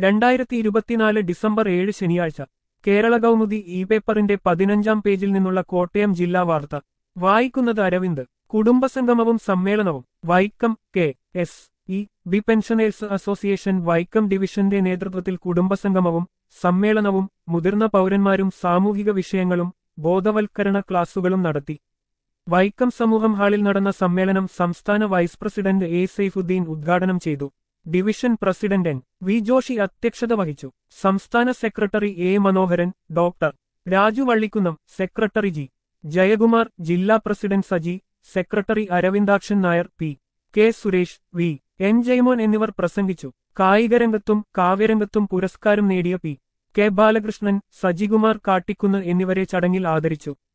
രണ്ടായിരത്തി ഇരുപത്തിനാല് ഡിസംബർ ഏഴ് ശനിയാഴ്ച കേരള കൗമുദി ഇ പേപ്പറിന്റെ പതിനഞ്ചാം പേജിൽ നിന്നുള്ള കോട്ടയം ജില്ലാ വാർത്ത വായിക്കുന്നത് അരവിന്ദ് കുടുംബസംഗമവും സമ്മേളനവും Vaikom K S E B pensioners association Vaikom ഡിവിഷന്റെ നേതൃത്വത്തിൽ കുടുംബസംഗമവും സമ്മേളനവും മുതിർന്ന പൗരന്മാരും സാമൂഹിക വിഷയങ്ങളും ബോധവൽക്കരണ ക്ലാസുകളും നടത്തി വൈക്കം സമൂഹം ഹാളിൽ നടന്ന സമ്മേളനം സംസ്ഥാന വൈസ് പ്രസിഡന്റ് എ സൈഫുദ്ദീൻ ഉദ്ഘാടനം ചെയ്തു division president N V Joshi അധ്യക്ഷത വഹിച്ചു സംസ്ഥാന secretary A Manoharan doctor Raju Vallikunnam secretary G Jayakumar ജില്ലാ president Saji secretary Aravindakshan Nair P K Suresh V N Jayamon എന്നിവർ പ്രസംഗിച്ചു കായികരംഗത്തും കാവ്യരംഗത്തും പുരസ്കാരം നേടിയ പി കെ ബാലകൃഷ്ണൻ സജികുമാർ കാട്ടിക്കുന്ന് എന്നിവരെ ചടങ്ങിൽ ആദരിച്ചു